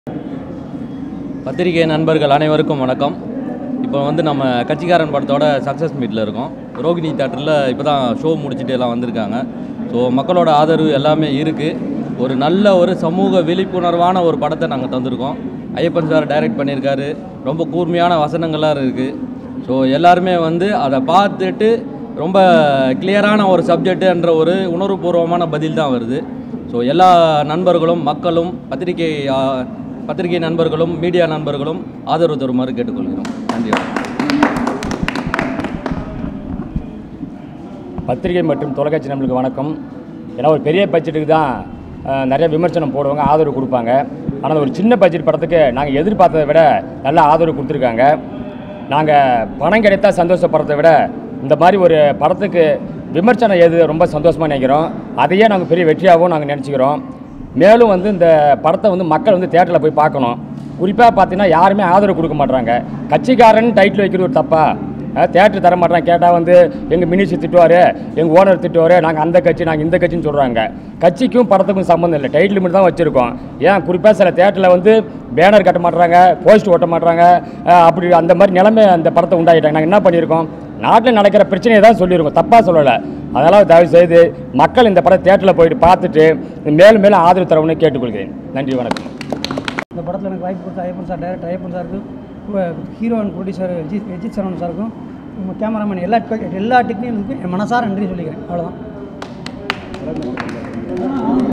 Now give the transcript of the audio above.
பத்திரிகை நண்பர்கள் அனைவருக்கும் வணக்கம் இப்போ வந்து நம்ம கட்சிக்காரன் படத்தோட சக்ஸஸ் மீட்டில் இருக்கோம் ரோகிணி தேட்டரில் இப்போ தான் ஷோ முடிச்சுட்டு எல்லாம் வந்திருக்காங்க ஸோ மக்களோட ஆதரவு எல்லாமே இருக்குது ஒரு நல்ல ஒரு சமூக விழிப்புணர்வான ஒரு படத்தை நாங்கள் தந்திருக்கோம் ஐயப்பன் சார் டைரக்ட் பண்ணியிருக்காரு ரொம்ப கூர்மையான வசனங்கள்லாம் இருக்குது ஸோ எல்லாருமே வந்து அதை பார்த்துட்டு ரொம்ப கிளியரான ஒரு சப்ஜெக்ட்டுன்ற ஒரு உணர்வுபூர்வமான பதில் தான் வருது ஸோ எல்லா நண்பர்களும் மக்களும் பத்திரிகை ஆ, பத்திரிகை நண்பர்களும் மீடியா நண்பர்களும் ஆதரவு தருமாறு கேட்டுக்கொள்கிறோம் நன்றி வணக்கம். பத்திரிகை மற்றும் தொலைக்காட்சி நம்மளுக்கு வணக்கம் ஏன்னா ஒரு பெரிய பட்ஜெட்டுக்கு தான் அஹ், நிறைய விமர்சனம் போடுவாங்க ஆதரவு கொடுப்பாங்க ஆனால் ஒரு சின்ன பட்ஜெட் படத்துக்கு நாங்கள் எதிர்பார்த்ததை விட நல்ல ஆதரவு கொடுத்துருக்காங்க நாங்கள் பணம் கிடைத்தா சந்தோஷப்படுறதை விட இந்த மாதிரி ஒரு படத்துக்கு விமர்சனம் எது ரொம்ப சந்தோஷமாக நினைக்கிறோம் அதையே நாங்கள் பெரிய வெற்றியாகவும் நாங்கள் நினச்சிக்கிறோம் மேலும் வந்து இந்த படத்தை வந்து மக்கள் வந்து தேட்டரில் போய் பார்க்கணும் குறிப்பாக பார்த்தீங்கன்னா யாருமே ஆதரவு கொடுக்க மாட்றாங்க கட்சிக்காரன் டைட்டில் வைக்கிறது ஒரு தப்பா தேட்டர் தர மாட்டேன் கேட்டால் வந்து எங்கள் மினிஸ்டர் திட்டுவார் எங்கள் ஓனர் திட்டுவார் நாங்கள் அந்த கட்சி நாங்கள் இந்த கட்சின்னு சொல்கிறாங்க கட்சிக்கும் படத்துக்கும் சம்மந்தம் இல்லை டைட்டில் மட்டும் தான் வச்சுருக்கோம் ஏன் குறிப்பாக சில தேட்டரில் வந்து பேனர் கட்ட மாட்றாங்க போஸ்ட் ஓட்ட மாட்றாங்க அஹ் அப்படி அந்த மாதிரி நிலைமை அந்த படத்தை உண்டாகிட்டாங்க நாங்கள் என்ன பண்ணியிருக்கோம் நாட்டில் நடக்கிற பிரச்சனையை தான் சொல்லியிருக்கோம் தப்பாக சொல்லலை அதனால் தயவு செய்து மக்கள் இந்த படம் தேட்டரில் போயிட்டு பார்த்துட்டு மேலும் மேலும் ஆதரவு தரவுன்னு கேட்டுக்கொள்கிறேன் நன்றி வணக்கம் இந்த படத்தில் எனக்கு வாய்ப்பு கொடுத்த ஐயப்பன் சார் டைரக்டர் ஐயப்பன் சாருக்கு hero and producer Ajith Ajith Saravanan சாருக்கும் கேமராமேன் எல்லா எல்லா டெக்னிக்கலுக்கும் என் மனசார நன்றி சொல்லிக்கிறேன் அவ்வளோதான்